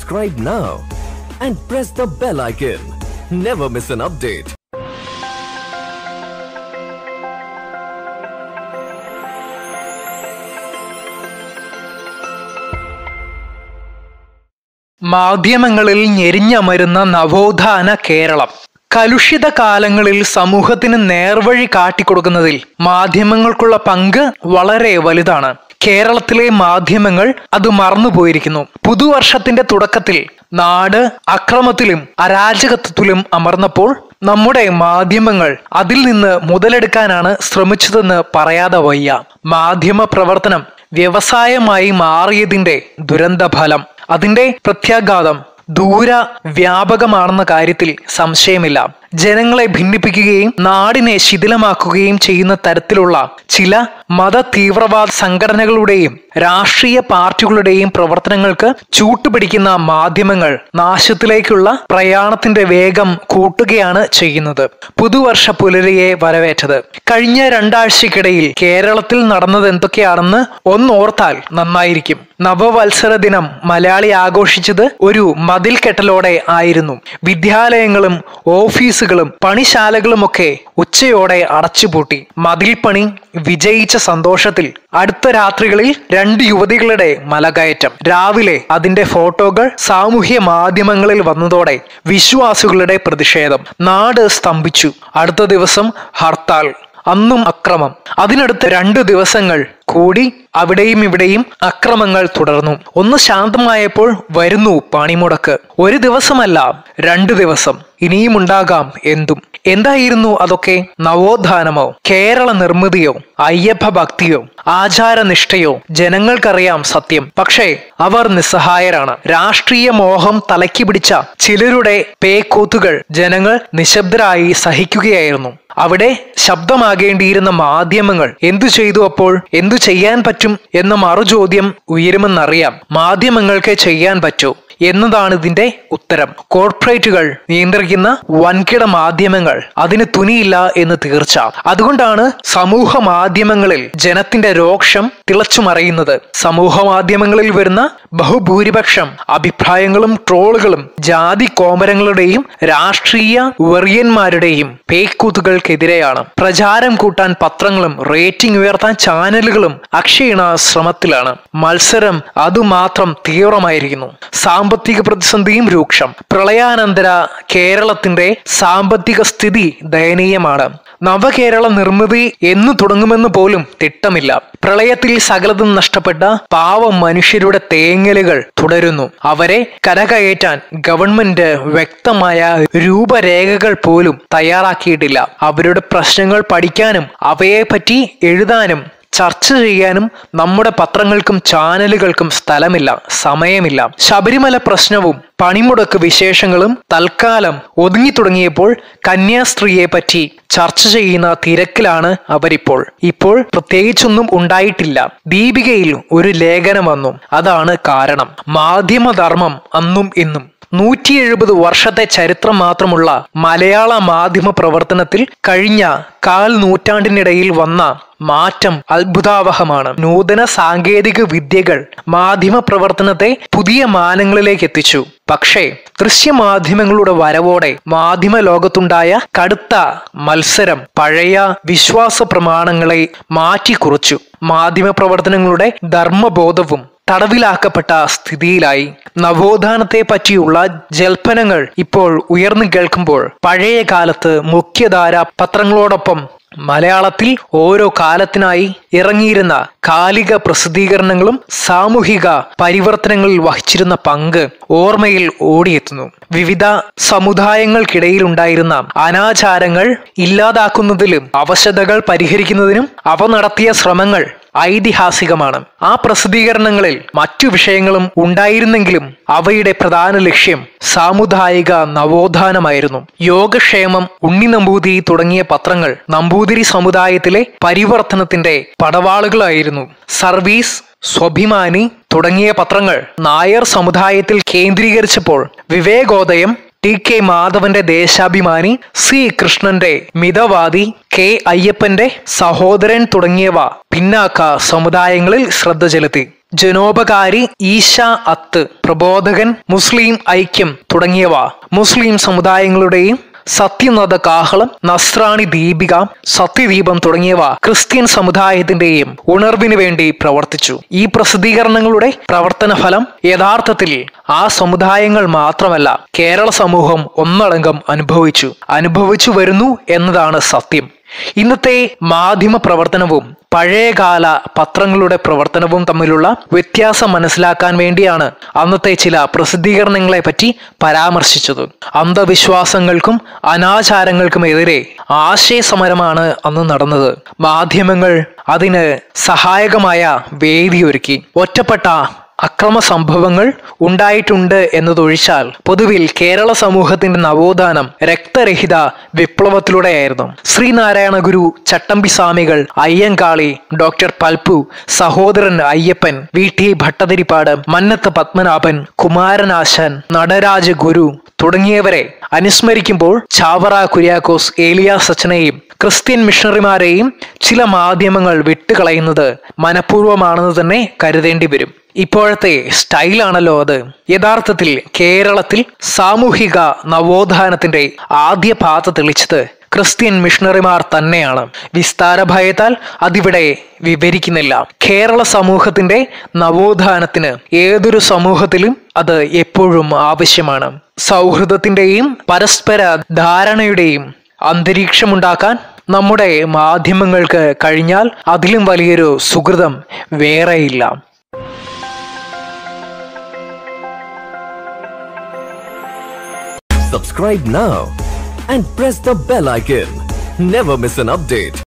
subscribe now and press the bell icon. Never miss an update. മാധ്യമങ്ങളിൽ ഞെരിഞ്ഞമരുന്ന നവോത്ഥാന കേരളം കലുഷിത കാലങ്ങളിൽ സമൂഹത്തിന് നേർവഴി കാട്ടിക്കൊടുക്കുന്നതിൽ മാധ്യമങ്ങൾക്കുള്ള പങ്ക് വളരെ വലുതാണ് കേരളത്തിലെ മാധ്യമങ്ങൾ അത് മറന്നുപോയിരിക്കുന്നു പുതുവർഷത്തിന്റെ തുടക്കത്തിൽ നാട് അക്രമത്തിലും അരാജകത്വത്തിലും അമർന്നപ്പോൾ നമ്മുടെ മാധ്യമങ്ങൾ അതിൽ നിന്ന് മുതലെടുക്കാനാണ് ശ്രമിച്ചതെന്ന് പറയാതെ വയ്യ മാധ്യമ പ്രവർത്തനം വ്യവസായമായി മാറിയതിന്റെ ദുരന്തഫലം അതിന്റെ പ്രത്യാഘാതം ദൂര വ്യാപകമാണെന്ന കാര്യത്തിൽ സംശയമില്ല ജനങ്ങളെ ഭിന്നിപ്പിക്കുകയും നാടിനെ ശിഥിലമാക്കുകയും ചെയ്യുന്ന തരത്തിലുള്ള ചില മത തീവ്രവാദ സംഘടനകളുടെയും രാഷ്ട്രീയ പാർട്ടികളുടെയും പ്രവർത്തനങ്ങൾക്ക് ചൂട്ടുപിടിക്കുന്ന മാധ്യമങ്ങൾ നാശത്തിലേക്കുള്ള പ്രയാണത്തിന്റെ വേഗം കൂട്ടുകയാണ് ചെയ്യുന്നത് പുതുവർഷ പുലരിയെ വരവേറ്റത് കഴിഞ്ഞ രണ്ടാഴ്ചക്കിടയിൽ കേരളത്തിൽ നടന്നത് എന്തൊക്കെയാണെന്ന് ഒന്നോർത്താൽ നന്നായിരിക്കും നവവത്സര ദിനം മലയാളി ആഘോഷിച്ചത് ഒരു മതിൽ കെട്ടലോടെ ആയിരുന്നു വിദ്യാലയങ്ങളും ഓഫീസുകളും പണിശാലകളുമൊക്കെ ഉച്ചയോടെ അടച്ചുപൂട്ടി മതിൽ പണി വിജയിച്ച സന്തോഷത്തിൽ അടുത്ത രാത്രികളിൽ രണ്ട് യുവതികളുടെ മലകയറ്റം രാവിലെ അതിന്റെ ഫോട്ടോകൾ സാമൂഹ്യ മാധ്യമങ്ങളിൽ വന്നതോടെ വിശ്വാസികളുടെ പ്രതിഷേധം നാട് സ്തംഭിച്ചു അടുത്ത ദിവസം ഹർത്താൽ അന്നും അക്രമം അതിനടുത്ത് രണ്ട് ദിവസങ്ങൾ കൂടി അവിടെയും ഇവിടെയും അക്രമങ്ങൾ തുടർന്നു ഒന്ന് ശാന്തമായപ്പോൾ വരുന്നു പണിമുടക്ക് ഒരു ദിവസമല്ല രണ്ട് ദിവസം ഇനിയും ഉണ്ടാകാം എന്തും എന്തായിരുന്നു അതൊക്കെ നവോത്ഥാനമോ കേരള നിർമ്മിതിയോ അയ്യപ്പ ഭക്തിയോ ആചാരനിഷ്ഠയോ ജനങ്ങൾക്കറിയാം സത്യം പക്ഷേ അവർ നിസ്സഹായരാണ് രാഷ്ട്രീയ മോഹം തലയ്ക്ക് പിടിച്ച ചിലരുടെ പേക്കൂത്തുകൾ ജനങ്ങൾ നിശബ്ദരായി സഹിക്കുകയായിരുന്നു അവിടെ ശബ്ദമാകേണ്ടിയിരുന്ന മാധ്യമങ്ങൾ എന്തു ചെയ്തു അപ്പോൾ എന്തു ചെയ്യാൻ പറ്റും എന്ന മറുചോദ്യം ഉയരുമെന്നറിയാം മാധ്യമങ്ങൾക്ക് ചെയ്യാൻ പറ്റൂ എന്നതാണ് ഇതിന്റെ ഉത്തരം കോർപ്പറേറ്റുകൾ നിയന്ത്രിക്കുന്ന വൻകിട മാധ്യമങ്ങൾ അതിന് തുനിയില്ല എന്ന് തീർച്ച അതുകൊണ്ടാണ് സമൂഹ മാധ്യമങ്ങളിൽ ജനത്തിന്റെ രോക്ഷം തിളച്ചുമറിയുന്നത് സമൂഹ മാധ്യമങ്ങളിൽ വരുന്ന ബഹുഭൂരിപക്ഷം അഭിപ്രായങ്ങളും ട്രോളുകളും ജാതി കോമരങ്ങളുടെയും രാഷ്ട്രീയ വെറിയന്മാരുടെയും പേക്കൂത്തുകൾക്കെതിരെയാണ് പ്രചാരം കൂട്ടാൻ പത്രങ്ങളും റേറ്റിംഗ് ഉയർത്താൻ ചാനലുകളും അക്ഷീണ ശ്രമത്തിലാണ് മത്സരം അതുമാത്രം തീവ്രമായിരിക്കുന്നു സാമ്പത്തിക പ്രതിസന്ധിയും രൂക്ഷം പ്രളയാനന്തര കേരളത്തിന്റെ സാമ്പത്തിക സ്ഥിതി ദയനീയമാണ് നവകേരള നിർമ്മിതി എന്ന് തുടങ്ങുമെന്ന് പോലും തിട്ടമില്ല പ്രളയത്തിൽ സകലതും നഷ്ടപ്പെട്ട പാവ മനുഷ്യരുടെ തേങ്ങലുകൾ തുടരുന്നു അവരെ കരകയറ്റാൻ ഗവൺമെന്റ് വ്യക്തമായ രൂപരേഖകൾ പോലും തയ്യാറാക്കിയിട്ടില്ല അവരുടെ പ്രശ്നങ്ങൾ പഠിക്കാനും അവയെപ്പറ്റി എഴുതാനും ചർച്ച ചെയ്യാനും നമ്മുടെ പത്രങ്ങൾക്കും ചാനലുകൾക്കും സ്ഥലമില്ല സമയമില്ല ശബരിമല പ്രശ്നവും പണിമുടക്ക് വിശേഷങ്ങളും തൽക്കാലം ഒതുങ്ങി തുടങ്ങിയപ്പോൾ കന്യാസ്ത്രീയെ പറ്റി ചർച്ച ചെയ്യുന്ന തിരക്കിലാണ് അവരിപ്പോൾ ഇപ്പോൾ പ്രത്യേകിച്ചൊന്നും ഉണ്ടായിട്ടില്ല ദീപികയിൽ ഒരു ലേഖനം വന്നു അതാണ് കാരണം മാധ്യമധർമ്മം അന്നും ഇന്നും നൂറ്റി എഴുപത് വർഷത്തെ ചരിത്രം മാത്രമുള്ള മലയാള മാധ്യമ പ്രവർത്തനത്തിൽ കഴിഞ്ഞ കാൽ നൂറ്റാണ്ടിനിടയിൽ വന്ന മാറ്റം അത്ഭുതാവഹമാണ് നൂതന സാങ്കേതിക വിദ്യകൾ മാധ്യമ പ്രവർത്തനത്തെ പുതിയ മാനങ്ങളിലേക്ക് എത്തിച്ചു പക്ഷേ ദൃശ്യമാധ്യമങ്ങളുടെ വരവോടെ മാധ്യമ ലോകത്തുണ്ടായ കടുത്ത മത്സരം പഴയ വിശ്വാസ പ്രമാണങ്ങളെ മാറ്റിക്കുറച്ചു മാധ്യമ പ്രവർത്തനങ്ങളുടെ ധർമ്മബോധവും തടവിലാക്കപ്പെട്ട സ്ഥിതിയിലായി നവോത്ഥാനത്തെ പറ്റിയുള്ള ജൽപ്പനങ്ങൾ ഇപ്പോൾ ഉയർന്നു കേൾക്കുമ്പോൾ പഴയ കാലത്ത് മുഖ്യധാര പത്രങ്ങളോടൊപ്പം മലയാളത്തിൽ ഓരോ കാലത്തിനായി ഇറങ്ങിയിരുന്ന കാലിക പ്രസിദ്ധീകരണങ്ങളും സാമൂഹിക പരിവർത്തനങ്ങളിൽ വഹിച്ചിരുന്ന പങ്ക് ഓർമ്മയിൽ ഓടിയെത്തുന്നു വിവിധ സമുദായങ്ങൾക്കിടയിൽ ഉണ്ടായിരുന്ന അനാചാരങ്ങൾ ഇല്ലാതാക്കുന്നതിലും അവശതകൾ പരിഹരിക്കുന്നതിനും അവ നടത്തിയ ശ്രമങ്ങൾ ഐതിഹാസികമാണ് ആ പ്രസിദ്ധീകരണങ്ങളിൽ മറ്റു വിഷയങ്ങളും ഉണ്ടായിരുന്നെങ്കിലും അവയുടെ പ്രധാന ലക്ഷ്യം സാമുദായിക നവോത്ഥാനമായിരുന്നു യോഗക്ഷേമം ഉണ്ണി നമ്പൂതിരി തുടങ്ങിയ പത്രങ്ങൾ നമ്പൂതിരി സമുദായത്തിലെ പരിവർത്തനത്തിന്റെ പടവാളുകളായിരുന്നു സർവീസ് സ്വാഭിമാനി തുടങ്ങിയ പത്രങ്ങൾ നായർ സമുദായത്തിൽ കേന്ദ്രീകരിച്ചപ്പോൾ വിവേകോദയം ടി കെ മാധവന്റെ ദേശാഭിമാനി സി കൃഷ്ണന്റെ മിതവാദി കെ അയ്യപ്പന്റെ സഹോദരൻ തുടങ്ങിയവ പിന്നാക്ക സമുദായങ്ങളിൽ ശ്രദ്ധ ചെലുത്തി ജനോപകാരി ഈശ അത്ത് പ്രബോധകൻ മുസ്ലിം ഐക്യം തുടങ്ങിയവ മുസ്ലിം സമുദായങ്ങളുടെയും സത്യനദ കാഹളം നസ്രാണി ദീപിക സത്യദീപം തുടങ്ങിയവ ക്രിസ്ത്യൻ സമുദായത്തിന്റെയും ഉണർവിന് വേണ്ടി പ്രവർത്തിച്ചു ഈ പ്രസിദ്ധീകരണങ്ങളുടെ പ്രവർത്തന ഫലം യഥാർത്ഥത്തിൽ ആ സമുദായങ്ങൾ മാത്രമല്ല കേരള സമൂഹം ഒന്നടങ്കം അനുഭവിച്ചു അനുഭവിച്ചു വരുന്നു എന്നതാണ് സത്യം ഇന്നത്തെ മാധ്യമ പ്രവർത്തനവും പഴയകാല പത്രങ്ങളുടെ പ്രവർത്തനവും തമ്മിലുള്ള വ്യത്യാസം മനസ്സിലാക്കാൻ വേണ്ടിയാണ് അന്നത്തെ ചില പ്രസിദ്ധീകരണങ്ങളെ പറ്റി പരാമർശിച്ചത് അന്ധവിശ്വാസങ്ങൾക്കും അനാചാരങ്ങൾക്കുമെതിരെ ആശയസമരമാണ് അന്ന് നടന്നത് മാധ്യമങ്ങൾ അതിന് സഹായകമായ വേദിയൊരുക്കി ഒറ്റപ്പെട്ട അക്രമ സംഭവങ്ങൾ ഉണ്ടായിട്ടുണ്ട് എന്നതൊഴിച്ചാൽ പൊതുവിൽ കേരള സമൂഹത്തിന്റെ നവോത്ഥാനം രക്തരഹിത വിപ്ലവത്തിലൂടെയായിരുന്നു ശ്രീനാരായണ ഗുരു ചട്ടമ്പി സ്വാമികൾ അയ്യങ്കാളി ഡോക്ടർ പൽപ്പു സഹോദരൻ അയ്യപ്പൻ വി ടി ഭട്ടതിരിപ്പാട് മന്നത്ത് പത്മനാഭൻ കുമാരനാശാൻ നടരാജ ഗുരു തുടങ്ങിയവരെ അനുസ്മരിക്കുമ്പോൾ ചാവറ കുര്യാക്കോസ് ഏലിയ സച്ചനെയും ക്രിസ്ത്യൻ മിഷണറിമാരെയും ചില മാധ്യമങ്ങൾ വിട്ടുകളയുന്നത് മനഃപൂർവ്വമാണെന്ന് തന്നെ കരുതേണ്ടി വരും ഇപ്പോഴത്തെ സ്റ്റൈലാണല്ലോ അത് യഥാർത്ഥത്തിൽ കേരളത്തിൽ സാമൂഹിക നവോത്ഥാനത്തിന്റെ ആദ്യ പാത തെളിച്ചത് ക്രിസ്ത്യൻ മിഷണറിമാർ തന്നെയാണ് വിസ്താര ഭയത്താൽ അതിവിടെ വിവരിക്കുന്നില്ല കേരള സമൂഹത്തിന്റെ നവോത്ഥാനത്തിന് ഏതൊരു സമൂഹത്തിലും അത് എപ്പോഴും ആവശ്യമാണ് സൗഹൃദത്തിന്റെയും പരസ്പര ധാരണയുടെയും അന്തരീക്ഷമുണ്ടാക്കാൻ നമ്മുടെ മാധ്യമങ്ങൾക്ക് കഴിഞ്ഞാൽ അതിലും വലിയൊരു സുഹൃതം വേറെയില്ല Subscribe now and press the bell icon. Never miss an update.